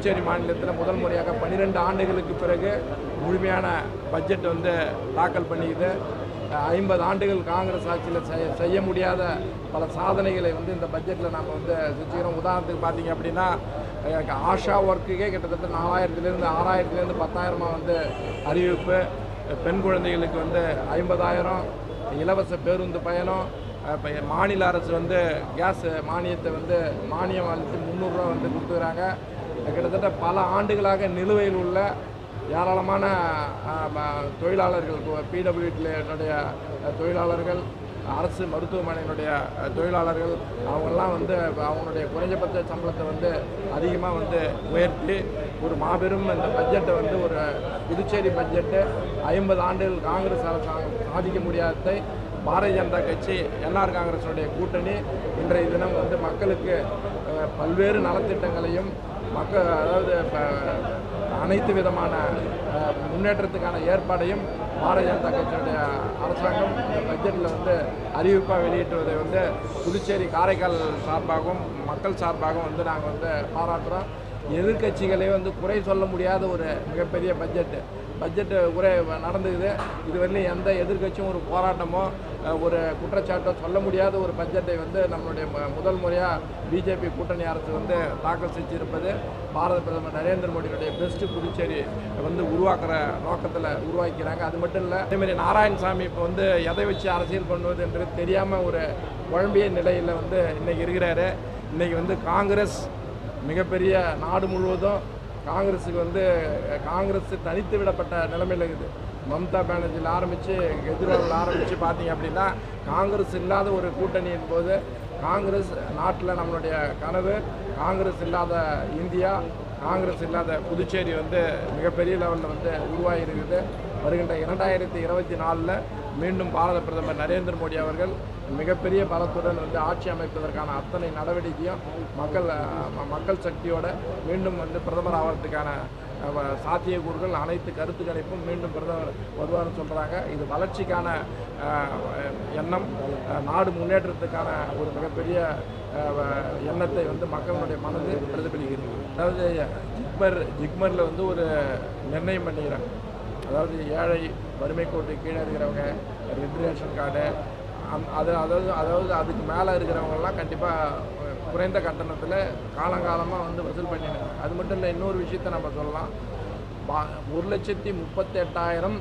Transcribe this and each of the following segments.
புதுச்சேரி மாநிலத்தில் முதல் முறையாக பன்னிரெண்டு ஆண்டுகளுக்கு பிறகு முழுமையான பட்ஜெட் வந்து தாக்கல் பண்ணிக்குது ஐம்பது ஆண்டுகள் காங்கிரஸ் ஆட்சியில் செய்ய செய்ய முடியாத பல சாதனைகளை வந்து இந்த பட்ஜெட்டில் நம்ம வந்து செஞ்சுக்கிறோம் உதாரணத்துக்கு பார்த்தீங்க அப்படின்னா அஹ், ஆஷா ஒர்க்குக்கே கிட்டத்தட்ட நாலாயிரத்துலேருந்து ஆறாயிரத்துலேருந்து பத்தாயிரமாக வந்து அறிவிப்பு பெண் குழந்தைகளுக்கு வந்து ஐம்பதாயிரம் இலவச பேருந்து பயணம் அஹ், இப்ப மாநில அரசு வந்து கேஸ் மானியத்தை வந்து மானியம் அளித்து முந்நூறுரூவா வந்து கொடுத்துக்கிறாங்க கிட்டத்தட்ட பல ஆண்டுகளாக நிலுவையில் உள்ள ஏராளமான அஹ், ம- தொழிலாளர்கள் பிடபிள்யூடியினுடைய தொழிலாளர்கள் அரசு மருத்துவமனையினுடைய அஹ், தொழிலாளர்கள் அவங்கெல்லாம் வந்து அவங்களுடைய குறைஞ்சபட்ச சம்பளத்தை வந்து அதிகமாக வந்து உயர்த்தி ஒரு மாபெரும் இந்த பட்ஜெட்டை வந்து ஒரு புதுச்சேரி பட்ஜெட்டு ஐம்பது ஆண்டுகள் காங்கிரஸ் அரசாங்கம் சாதிக்க முடியாததை பாரதிய ஜனதா கட்சி என்ஆர் காங்கிரஸுடைய கூட்டணி இன்றைய தினம் வந்து மக்களுக்கு அஹ், பல்வேறு நலத்திட்டங்களையும் மக்கள் அதாவது இப்போ அனைத்து விதமான அஹ், முன்னேற்றத்துக்கான ஏற்பாடையும் பாரதிய ஜனதா கட்சியுடைய அரசாங்கம் இந்த பட்ஜெட்டில் வந்து அறிவிப்பாக வெளியிட்டுவதை வந்து புதுச்சேரி காரைக்கால் சார்பாகவும் மக்கள் சார்பாகவும் வந்து நாங்கள் வந்து பாராட்டுறோம் எதிர்க்கட்சிகளே வந்து குறை சொல்ல முடியாத ஒரு மிகப்பெரிய பட்ஜெட்டு பட்ஜெட்டு குறை நடந்துக்குது இதுவரையிலும் எந்த எதிர்க்கட்சியும் ஒரு போராட்டமோ அஹ், ஒரு குற்றச்சாட்டோ சொல்ல முடியாத ஒரு பட்ஜெட்டை வந்து நம்மளுடைய ம- முதல் முறையாக பிஜேபி கூட்டணி அரசு வந்து தாக்கல் செஞ்சிருப்பது பாரத பிரதமர் நரேந்திர மோடியுடைய பெஸ்ட் புதுச்சேரி வந்து உருவாக்குற நோக்கத்தில் உருவாக்கிறாங்க அது மட்டும் இல்லை அதேமாதிரி நாராயணசாமி இப்போ வந்து எதை வச்சு அரசியல் பண்ணுவது என்று தெரியாமல் ஒரு குழம்பிய நிலையில் வந்து இன்னைக்கு இருக்கிறாரு இன்னைக்கு வந்து காங்கிரஸ் மிகப்பெரிய நாடு முழுவதும் காங்கிரஸுக்கு வந்து அஹ், காங்கிரஸ் தனித்து விடப்பட்ட நிலைமையில் இருக்குது மம்தா பானர்ஜியில் ஆரம்பித்து கெஜ்ரிவாலில் ஆரம்பித்து பார்த்தீங்க அப்படின்னா காங்கிரஸ் இல்லாத ஒரு கூட்டணியின் போது காங்கிரஸ் நாட்டில் நம்மளுடைய கனவு காங்கிரஸ் இல்லாத இந்தியா காங்கிரஸ் இல்லாத புதுச்சேரி வந்து மிகப்பெரிய லெவலில் வந்து உருவாகி இருக்குது வருகின்ற இரண்டாயிரத்தி இருபத்தி நாலில் மீண்டும் பாரத பிரதமர் நரேந்திர மோடி அவர்கள் மிகப்பெரிய பலத்துடன் வந்து ஆட்சி அமைப்பதற்கான அத்தனை நடவடிக்கையும் மக்கள் அஹ், ம- மக்கள் சக்தியோட மீண்டும் வந்து பிரதமர் ஆகிறதுக்கான அஹ், வ- சாத்தியக்கூறுகள் அனைத்து கருத்து கணிப்பும் மீண்டும் பிரதமர் வருவார்னு சொல்கிறாங்க இது வளர்ச்சிக்கான அஹ், எண்ணம் அஹ், நாடு முன்னேற்றத்துக்கான ஒரு மிகப்பெரிய அஹ், வ- எண்ணத்தை வந்து மக்களுடைய மனது பிரதிபலிக்கிறது அதாவது ஜிக்மர் ஜிக்மரில் வந்து ஒரு நிர்ணயம் பண்ணிக்கிறாங்க அதாவது ஏழை வறுமை கோட்டு கீழே இருக்கிறவங்க ரெட் ரேஷன் கார்டு அந் அது அதாவது அதாவது அதுக்கு மேலே இருக்கிறவங்கெல்லாம் கண்டிப்பாக குறைந்த கட்டணத்தில் காலங்காலமாக வந்து வசூல் பண்ணிடுங்க அது மட்டும் இல்லை இன்னொரு விஷயத்தை நம்ம சொல்லலாம் பா- ஒரு லட்சத்தி முப்பத்தெட்டாயிரம்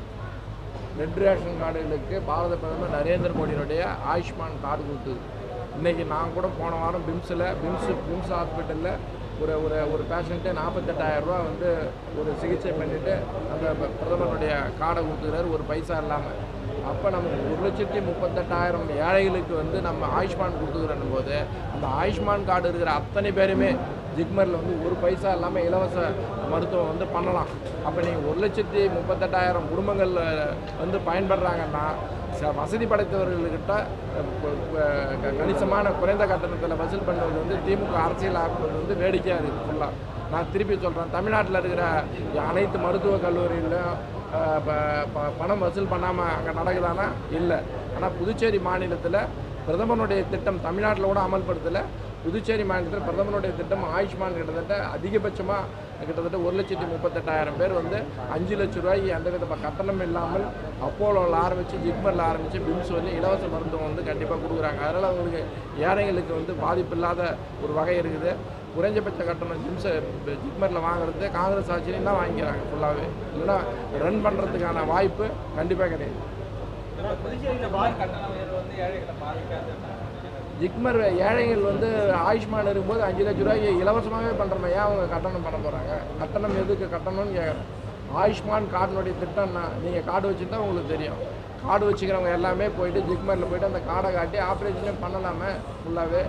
ரெட் ரேஷன் கார்டுகளுக்கு பாரத பிரதமர் நரேந்திர மோடியினுடைய ஆயுஷ்மான் கார்டு கொடுத்தது இன்றைக்கி நான் கூட போன வாரம் பிம்ஸில் பிம்ஸ் பிம்ஸ் ஹாஸ்பிட்டலில் ஒரு ஒரு ஒரு பேஷண்ட்டே நாற்பத்தெட்டாயிரம் ரூபா வந்து ஒரு சிகிச்சை பண்ணிவிட்டு அந்த ப- பிரதமருடைய கார்டை கொடுத்துக்கிறாரு ஒரு பைசா இல்லாமல் அப்போ நமக்கு ஒரு லட்சத்தி முப்பத்தெட்டாயிரம் ஏழைகளுக்கு வந்து நம்ம ஆயுஷ்மான் கொடுத்துக்கிறோம் போது அந்த ஆயுஷ்மான் கார்டு இருக்கிற அத்தனை பேருமே ஜிக்மரில் வந்து ஒரு பைசா இல்லாமல் இலவச மருத்துவம் வந்து பண்ணலாம் அப்போ நீங்கள் ஒரு லட்சத்தி முப்பத்தெட்டாயிரம் குடும்பங்கள் அஹ், வந்து பயன்படுறாங்கன்னா ச- வசதி படைத்தவர்கள்கிட்ட அஹ், ப- ப- க- கணிசமான குறைந்த கட்டணத்தில் வசூல் பண்ணுவது வந்து திமுக அரசியல் ஆக்குவது வந்து வேடிக்கையாக இருக்குது ஃபுல்லாக நான் திருப்பி சொல்கிறேன் தமிழ்நாட்டில் இருக்கிற அனைத்து மருத்துவக் கல்லூரியிலும் அஹ், ப- ப- பணம் வசூல் பண்ணாமல் அங்கே நடக்குதானா இல்லை ஆனால் புதுச்சேரி மாநிலத்தில் பிரதமருடைய திட்டம் தமிழ்நாட்டில் கூட அமல்படுத்தலை புதுச்சேரி மாநிலத்தில் பிரதமருடைய திட்டம் ஆயுஷ்மான் கிட்டத்தட்ட அதிகபட்சமாக கிட்டத்தட்ட ஒரு லட்சத்தி முப்பத்தெட்டாயிரம் பேர் வந்து அஞ்சு லட்ச ரூபாய்க்கு எந்த வித கட்டணம் இல்லாமல் அப்போலோவில் ஆரம்பித்து ஜிப்மரில் ஆரம்பித்து பிம்ஸ் வந்து இலவச மருத்துவம் வந்து கண்டிப்பாக கொடுக்குறாங்க அதனால் அவங்களுக்கு ஏழைகளுக்கு வந்து பாதிப்பு இல்லாத ஒரு வகை இருக்குது குறைஞ்சபட்ச கட்டணம் ஜிம்ஸை ஜிப்மரில் வாங்குறது காங்கிரஸ் ஆட்சியிலையும் தான் வாங்கிக்கிறாங்க ஃபுல்லாகவே இல்லைன்னா ரன் பண்ணுறதுக்கான வாய்ப்பு கண்டிப்பாக கிடையாது புதுச்சேரியில் பார் கட்டண உயர்வு வந்து ஏழைகளை பாதிக்காது ஜிக்மர் ஏழைகள் வந்து ஆயுஷ்மான் இருக்கும்போது அஞ்சு லட்ச ரூபாய்க்கு இலவசமாகவே பண்ணுறோம் ஏன் அவங்க கட்டணம் பண்ண போகிறாங்க கட்டணம் எதுக்கு கட்டணம்னு கேட்குறேன் ஆயுஷ்மான் கார்டினுடைய திட்டம்னா நீங்கள் கார்டு வச்சுருந்தா உங்களுக்கு தெரியும் கார்டு வச்சுக்கிறவங்க எல்லாமே போயிட்டு ஜிக்மரில் போயிட்டு அந்த கார்டை காட்டி ஆப்ரேஷனே பண்ணலாமே ஃபுல்லாகவே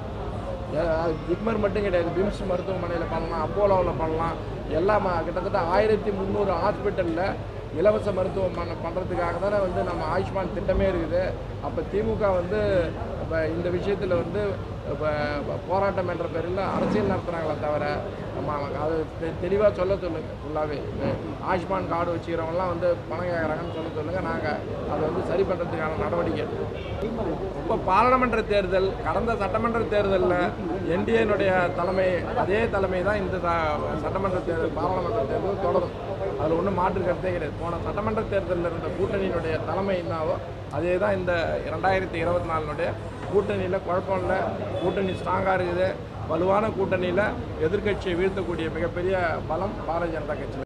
ஜிக்மர் மட்டும் கிடையாது பிம்ஸ் மருத்துவமனையில் பண்ணலாம் அப்போலோவில் பண்ணலாம் எல்லாம் ம- கிட்டத்தட்ட ஆயிரத்தி முந்நூறு ஹாஸ்பிட்டலில் இலவச மருத்துவம் பண்ண பண்ணுறதுக்காக தானே வந்து நம்ம ஆயுஷ்மான் திட்டமே இருக்குது அப்போ திமுக வந்து இப்போ இந்த விஷயத்தில் வந்து இப்போ போராட்டம் என்ற பேரில் அரசியல் நடத்துகிறாங்களே தவிர நம்ம அவங்க அது தெளிவாக சொல்ல சொல்லுங்க ஃபுல்லாகவே ஆயுஷ்மான் கார்டு வச்சுக்கிறவங்கலாம் வந்து பணம் கேட்குறாங்கன்னு சொல்ல சொல்லுங்கள் நாங்கள் அதை வந்து சரி பண்ணுறதுக்கான நடவடிக்கை எடுப்போம். இப்போ பாராளுமன்ற தேர்தல் கடந்த சட்டமன்ற தேர்தலில் என்டிஏனுடைய தலைமை அதே தலைமை தான் இந்த ச- சட்டமன்ற தேர்தல் பாராளுமன்ற தேர்தல் தொடரும் அதில் ஒன்றும் மாற்று கருத்தே கிடையாது போன சட்டமன்ற தேர்தலில் இருந்த கூட்டணியினுடைய தலைமை என்னவோ அதே தான் இந்த ரெண்டாயிரத்தி இருபத்தி நாலினுடைய கூட்டணியில் குழப்பம் இல்லை கூட்டணி ஸ்ட்ராங்காக இருக்குது வலுவான கூட்டணியில் எதிர்க்கட்சியை வீழ்த்தக்கூடிய மிகப்பெரிய பலம் பாரதிய ஜனதா கட்சி